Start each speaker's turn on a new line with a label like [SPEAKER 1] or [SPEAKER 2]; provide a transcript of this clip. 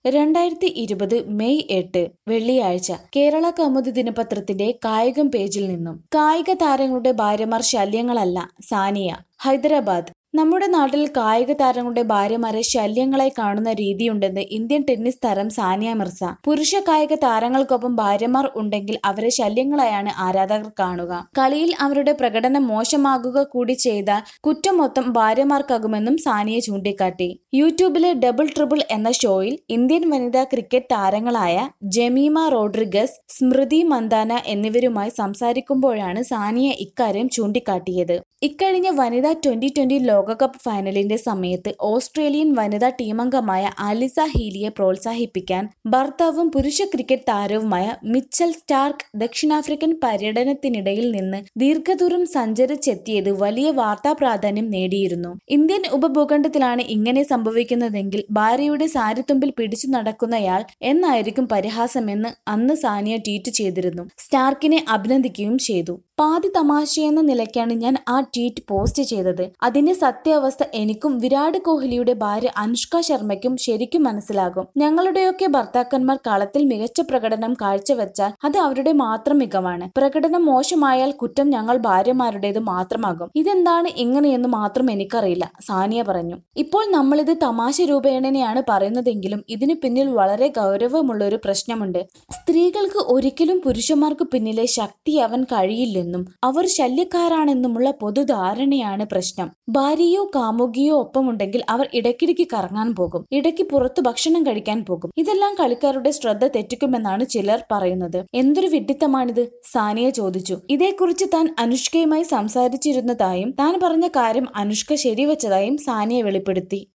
[SPEAKER 1] രണ്ടായിരത്തി ഇരുപത് മെയ് എട്ട് വെള്ളിയാഴ്ച കേരള കൗമുദി ദിനപത്രത്തിന്റെ കായികം പേജിൽ നിന്നും കായിക താരങ്ങളുടെ ഭാര്യമാർ ശല്യങ്ങളല്ല സാനിയ ഹൈദരാബാദ് നമ്മുടെ നാട്ടിൽ കായിക താരങ്ങളുടെ ഭാര്യമാരെ ശല്യങ്ങളായി കാണുന്ന രീതിയുണ്ടെന്ന് ഇന്ത്യൻ ടെന്നീസ് താരം സാനിയ മിർസ പുരുഷ കായിക താരങ്ങൾക്കൊപ്പം ഭാര്യമാർ ഉണ്ടെങ്കിൽ അവരെ ശല്യങ്ങളായാണ് ആരാധകർ കാണുക കളിയിൽ അവരുടെ പ്രകടനം മോശമാകുക കൂടി ചെയ്താൽ കുറ്റം മൊത്തം ഭാര്യമാർക്കാകുമെന്നും സാനിയ ചൂണ്ടിക്കാട്ടി യൂട്യൂബിലെ ഡബിൾ ട്രിപ്പിൾ എന്ന ഷോയിൽ ഇന്ത്യൻ വനിതാ ക്രിക്കറ്റ് താരങ്ങളായ ജമീമ റോഡ്രിഗസ് സ്മൃതി മന്ദാന എന്നിവരുമായി സംസാരിക്കുമ്പോഴാണ് സാനിയ ഇക്കാര്യം ചൂണ്ടിക്കാട്ടിയത് ഇക്കഴിഞ്ഞ വനിതാ ട്വന്റി ട്വന്റി ലോകകപ്പ് ഫൈനലിന്റെ സമയത്ത് ഓസ്ട്രേലിയൻ വനിതാ ടീമംഗമായ അലിസ ഹീലിയെ പ്രോത്സാഹിപ്പിക്കാൻ ഭർത്താവും പുരുഷ ക്രിക്കറ്റ് താരവുമായ മിച്ചൽ സ്റ്റാർക്ക് ദക്ഷിണാഫ്രിക്കൻ പര്യടനത്തിനിടയിൽ നിന്ന് ദീർഘദൂരം സഞ്ചരിച്ചെത്തിയത് വലിയ വാർത്താ പ്രാധാന്യം നേടിയിരുന്നു ഇന്ത്യൻ ഉപഭൂഖണ്ഡത്തിലാണ് ഇങ്ങനെ സംഭവിക്കുന്നതെങ്കിൽ ഭാര്യയുടെ സാരിത്തുമ്പിൽ പിടിച്ചു നടക്കുന്നയാൾ എന്നായിരിക്കും പരിഹാസമെന്ന് അന്ന് സാനിയ ട്വീറ്റ് ചെയ്തിരുന്നു സ്റ്റാർക്കിനെ അഭിനന്ദിക്കുകയും ചെയ്തു പാതി തമാശയെന്ന നിലയ്ക്കാണ് ഞാൻ ആ ട്വീറ്റ് പോസ്റ്റ് ചെയ്തത് അതിന്റെ സത്യാവസ്ഥ എനിക്കും വിരാട് കോഹ്ലിയുടെ ഭാര്യ അനുഷ്ക ശർമ്മയ്ക്കും ശരിക്കും മനസ്സിലാകും ഞങ്ങളുടെയൊക്കെ ഭർത്താക്കന്മാർ കളത്തിൽ മികച്ച പ്രകടനം കാഴ്ചവെച്ചാൽ അത് അവരുടെ മാത്രം മികവാണ് പ്രകടനം മോശമായാൽ കുറ്റം ഞങ്ങൾ ഭാര്യമാരുടേത് മാത്രമാകും ഇതെന്താണ് ഇങ്ങനെയെന്ന് മാത്രം എനിക്കറിയില്ല സാനിയ പറഞ്ഞു ഇപ്പോൾ നമ്മളിത് തമാശ രൂപേണനെയാണ് പറയുന്നതെങ്കിലും ഇതിന് പിന്നിൽ വളരെ ഗൗരവമുള്ള ഒരു പ്രശ്നമുണ്ട് സ്ത്രീകൾക്ക് ഒരിക്കലും പുരുഷന്മാർക്ക് പിന്നിലെ ശക്തിയാവാൻ കഴിയില്ലെന്നും അവർ ശല്യക്കാരാണെന്നുമുള്ള പൊതുധാരണയാണ് പ്രശ്നം ഭാര്യയോ കാമുകിയോ ഒപ്പമുണ്ടെങ്കിൽ അവർ ഇടയ്ക്കിടയ്ക്ക് കറങ്ങാൻ പോകും ഇടയ്ക്ക് പുറത്ത് ഭക്ഷണം കഴിക്കാൻ പോകും ഇതെല്ലാം കളിക്കാരുടെ ശ്രദ്ധ തെറ്റിക്കുമെന്നാണ് ചിലർ പറയുന്നത് എന്തൊരു വിഡിത്തമാണിത് സാനിയ ചോദിച്ചു ഇതേക്കുറിച്ച് താൻ അനുഷ്കയുമായി സംസാരിച്ചിരുന്നതായും താൻ പറഞ്ഞ കാര്യം അനുഷ്ക ശരിവച്ചതായും സാനിയ വെളിപ്പെടുത്തി